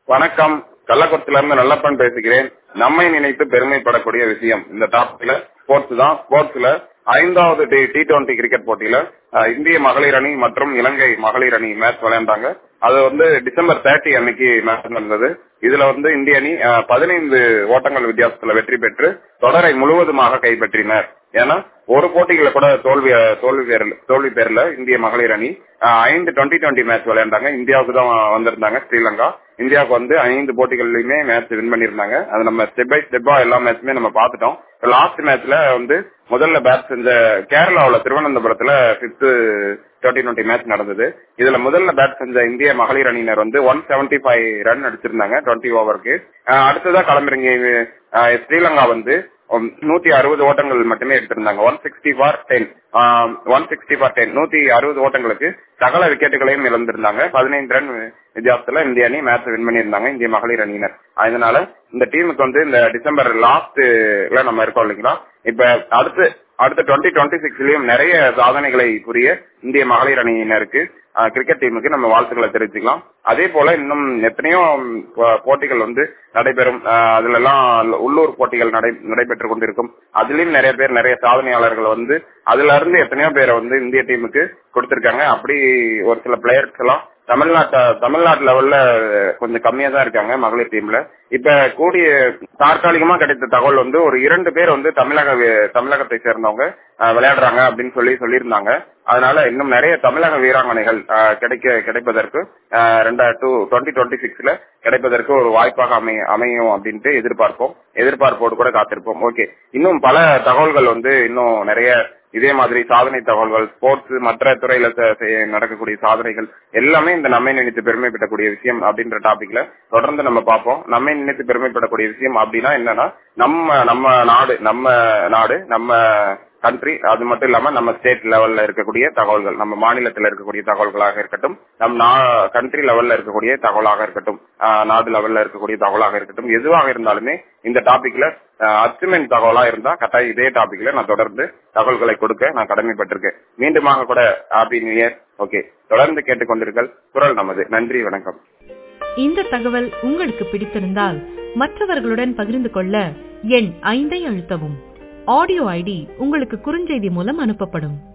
வணக்கம் கள்ளக்குறிச்சில இருந்து நல்லப்பன் பேசுகிறேன் நம்மை நினைத்து பெருமைப்படக்கூடிய விஷயம் இந்த டாபிக்ல ஸ்போர்ட்ஸ் தான் ஸ்போர்ட்ஸ்ல ஐந்தாவது டி டி டுவெண்டி கிரிக்கெட் போட்டியில அஹ், இந்திய மகளிர் அணி மற்றும் இலங்கை மகளிர் அணி மேட்ச் விளையாண்டாங்க அது வந்து டிசம்பர் தேர்ட்டி அன்னைக்கு மேட்ச் நடந்தது இதுல வந்து இந்திய அணி அஹ், பதினைந்து ஓட்டங்கள் வித்தியாசத்துல வெற்றி பெற்று தொடரை முழுவதுமாக கைப்பற்றினர் ஏன்னா ஒரு போட்டிகள கூட தோல்வி தோல்வி பேர்ல தோல்வி பேர்ல இந்திய மகளிர் அணி அஹ், ஐந்து டுவெண்ட்டி டுவெண்ட்டி மேட்ச் விளையாண்டாங்க இந்தியாவுக்கு தான் வந்திருந்தாங்க ஸ்ரீலங்கா இந்தியாவுக்கு வந்து ஐந்து போட்டிகள்லயுமே மேட்ச் வின் பண்ணிருந்தாங்க அது நம்ம ஸ்டெப் பை ஸ்டெப்பா எல்லா மேட்சுமே நம்ம பார்த்துட்டோம் லாஸ்ட் மேட்ச்ல வந்து முதல்ல பேட் செஞ்ச கேரளாவுல திருவனந்தபுரத்துல பிப்த் டுவெண்ட்டி டுவெண்ட்டி மேட்ச் நடந்தது இதுல முதல்ல பேட் செஞ்ச இந்திய மகளிர் அணியினர் வந்து ஒன் செவன்டி ஃபைவ் ரன் அடிச்சிருந்தாங்க டுவெண்ட்டி ஓவருக்கு அடுத்ததா களமிறங்கிய அஹ், ஸ்ரீலங்கா வந்து நூத்தி அறுபது ஓட்டங்கள் மட்டுமே எடுத்திருந்தாங்க one sixty four ten one sixty four ten நூத்தி அறுபது ஓட்டங்களுக்கு சகல விக்கெட்டுகளையும் இழந்திருந்தாங்க பதினைந்து ரன் வித்தியாசத்துல இந்திய அணி மேட்ச் வின் பண்ணியிருந்தாங்க இந்திய மகளிர் அணியினர் அதனால இந்த டீமுக்கு வந்து இந்த டிசம்பர் லாஸ்ட்ல நம்ம இருக்கோம் இல்லைங்களா இப்ப அடுத்து அடுத்த டுவெண்ட்டி டுவெண்ட்டி சிக்ஸ்லயும் நிறைய சாதனைகளை புரிய இந்திய மகளிர் அணியினருக்கு அஹ், கிரிக்கெட் டீமுக்கு நம்ம வாழ்த்துக்களை தெரிவிச்சுக்கலாம் அதே போல இன்னும் எத்தனையோ போ- போட்டிகள் வந்து நடைபெறும் அஹ், அதுல எல்லாம் உள்ளூர் போட்டிகள் நடை நடைபெற்றுக் கொண்டிருக்கும் அதுலயும் நிறைய பேர் நிறைய சாதனையாளர்கள் வந்து அதுல இருந்து எத்தனையோ பேரை வந்து இந்திய டீமுக்கு கொடுத்திருக்காங்க அப்படி ஒரு சில பிளேயர்ஸ் எல்லாம் தமிழ்நாட்டு தமிழ்நாட்டு லெவல்ல கொஞ்சம் கம்மியா தான் இருக்காங்க மகளிர் டீம்ல இப்ப கூடிய தற்காலிகமா கிடைத்த தகவல் வந்து ஒரு இரண்டு பேர் வந்து தமிழக வி- தமிழகத்தை சேர்ந்தவங்க அஹ், விளையாடுறாங்க அப்படின்னு சொல்லி சொல்லியிருந்தாங்க அதனால இன்னும் நிறைய தமிழக வீராங்கனைகள் அஹ், கிடைக்க கிடைப்பதற்கு ரெண்டாயிரத்து டுவெண்ட்டி டுவெண்ட்டி சிக்ஸ்ல கிடைப்பதற்கு ஒரு வாய்ப்பாக அமைய அமையும் அப்படின்ட்டு எதிர்பார்ப்போம் எதிர்பார்ப்போடு கூட காத்திருப்போம் ஓகே இன்னும் பல தகவல்கள் வந்து இன்னும் நிறைய இதே மாதிரி சாதனை தகவல்கள் ஸ்போர்ட்ஸ் மற்ற துறையில ச- செய்ய- நடக்கக்கூடிய சாதனைகள் எல்லாமே இந்த நம்மை நினைத்து பெருமைப்படக்கூடிய விஷயம் அப்படின்ற டாபிக்ல தொடர்ந்து நம்ம பார்ப்போம் நம்மை நினைத்து பெருமைப்படக்கூடிய விஷயம் அப்படின்னா என்னன்னா நம்ம நம்ம நாடு நம்ம நாடு நம்ம கண்ட்ரி அது மட்டும் இல்லாம நம்ம ஸ்டேட் லெவல்ல இருக்கக்கூடிய தகவல்கள் நம்ம மாநிலத்தில் இருக்கக்கூடிய தகவல்களாக இருக்கட்டும் நம் கண்ட்ரி லெவல்ல இருக்கக்கூடிய தகவலாக இருக்கட்டும் ஆஹ் நாடு லெவல்ல இருக்கக்கூடிய தகவலாக இருக்கட்டும் எதுவாக இருந்தாலுமே இந்த டாபிக்ல அச்சுமெண்ட் தகவலா இருந்தா கட்டாயம் இதே டாபிக்ல நான் தொடர்ந்து தகவல்களை கொடுக்க நான் கடமைப்பட்டிருக்கேன் மீண்டுமாக கூட ஹாப்பி நியூ இயர் ஓகே தொடர்ந்து கேட்டுக்கொண்டிருங்கள் குரல் நமது நன்றி வணக்கம் இந்த தகவல் உங்களுக்கு பிடித்திருந்தால் மற்றவர்களுடன் பகிர்ந்து கொள்ள எண் ஐந்தை அழுத்தவும் ஆடியோ ஐடி உங்களுக்கு குறுஞ்செய்தி மூலம் அனுப்பப்படும்